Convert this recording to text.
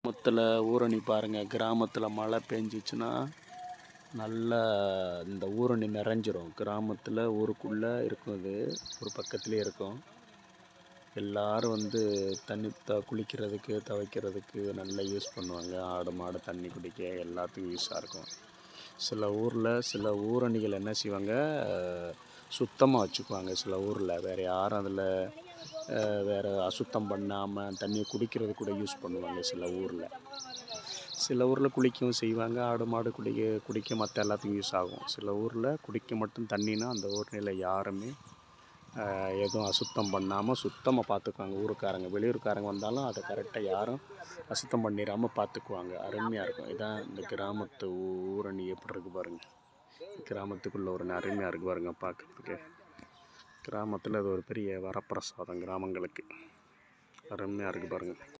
கிராமத்தில் ஊரணி பாருங்கள் கிராமத்தில் மழை பெஞ்சிச்சுன்னா நல்லா இந்த ஊரணி நிறைஞ்சிரும் கிராமத்தில் ஊருக்குள்ளே இருக்கும் இது ஒரு பக்கத்துலேயே இருக்கும் எல்லாரும் வந்து தண்ணி த குளிக்கிறதுக்கு துவைக்கிறதுக்கு நல்லா யூஸ் பண்ணுவாங்க ஆடு மாடு தண்ணி குடிக்க எல்லாத்துக்கும் யூஸாக இருக்கும் சில ஊரில் சில ஊரணிகள் என்ன செய்வாங்க சுத்தமாக வச்சுக்குவாங்க சில ஊரில் வேறு யாரும் அதில் வேறு அசுத்தம் பண்ணாமல் தண்ணியை குடிக்கிறது கூட யூஸ் பண்ணுவாங்க சில ஊரில் சில ஊரில் குளிக்கவும் செய்வாங்க ஆடு மாடு குடிக்க குடிக்க மற்ற எல்லாத்துக்கும் யூஸ் ஆகும் சில ஊரில் குடிக்க மட்டும் தண்ணினா அந்த ஊரில் யாருமே ஆஹ், எதுவும் அசுத்தம் பண்ணாமல் சுத்தமாக பார்த்துக்குவாங்க ஊருக்காரங்க வெளியூர்காரங்க வந்தாலும் அதை கரெக்டாக யாரும் அசுத்தம் பண்ணிடாமல் பார்த்துக்குவாங்க அருமையாக இருக்கும் இதான் இந்த கிராமத்து ஊரணி எப்படி இருக்கு பாருங்கள் கிராமத்துக்குள்ள ஒரு அருமையாக இருக்கு பாருங்க பார்க்குறதுக்கு கிராமத்தில் அது ஒரு பெரிய வரப்பிரசாதம் கிராமங்களுக்கு அருமையாக இருக்குது பாருங்கள்